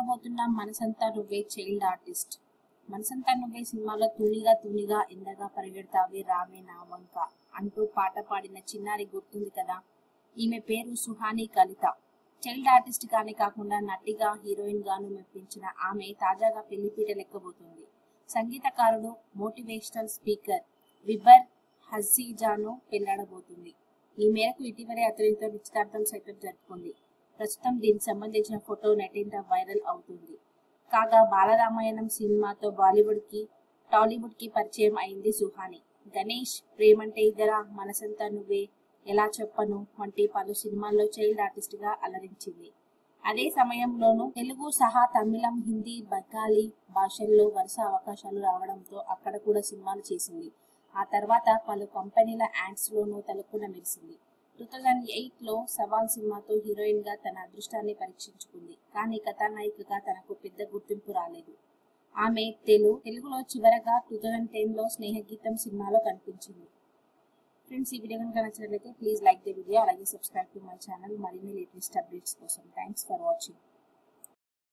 చూడబోతున్న మనసంతా నువ్వే child artist మనసంతా నువ్వే సినిమాలో తూనిగా తూనిగా ఎందగా పరిగెడతావే రావే నా వంక అంటూ పాట పాడిన చిన్నారి గుర్తుంది కదా ఈమె పేరు సుహాని కలిత చైల్డ్ ఆర్టిస్ట్ గానే కాకుండా నటిగా హీరోయిన్ గాను మెప్పించిన ఆమె తాజాగా పెళ్లిపీట లెక్కబోతుంది సంగీతకారుడు మోటివేషనల్ స్పీకర్ విబర్ హజీజాను పెళ్లాడబోతుంది ఈ మేరకు ఇటీవలే అతనితో నిశ్చితార్థం సైతం జరుపుకుంది ప్రస్తుతం దీనికి సంబంధించిన ఫోటో నెటింట వైరల్ అవుతుంది కాగా బాలరామాయణం సినిమాతో బాలీవుడ్ కి టాలీవుడ్ కి పరిచయం అయింది సుహాని గణేష్ ప్రేమంటే ఇద్దరా మనసంతా నువ్వే ఎలా చెప్పను వంటి పలు సినిమాల్లో చైల్డ్ ఆర్టిస్ట్ గా అలరించింది అదే సమయంలోనూ తెలుగు సహా తమిళం హిందీ బెంగాలీ భాషల్లో వరుస అవకాశాలు రావడంతో అక్కడ కూడా సినిమాలు చేసింది ఆ తర్వాత పలు కంపెనీల యాడ్స్ లోనూ తలుపున మెరిసింది టూ థౌజండ్ ఎయిట్ లో సవాల్ సినిమాతో హీరోయిన్ గా తన అదృష్టాన్ని పరీక్షించుకుంది కానీ కథానాయికగా తనకు పెద్ద గుర్తింపు రాలేదు ఆమె తెలుగు తెలుగులో చివరగా టూ థౌజండ్ టెన్ లో స్నేహగీతం సినిమాలో కనిపించింది ఫ్రెండ్స్ ఈ వీడియో కనుక నచ్చినట్లయితే ప్లీజ్ లైక్ ద వీడియో అలాగే సబ్స్క్రైబ్ టు మై ఛానల్ మరిన్ని లేటెస్ట్ అప్డేట్స్ కోసం థ్యాంక్స్ ఫర్ వాచింగ్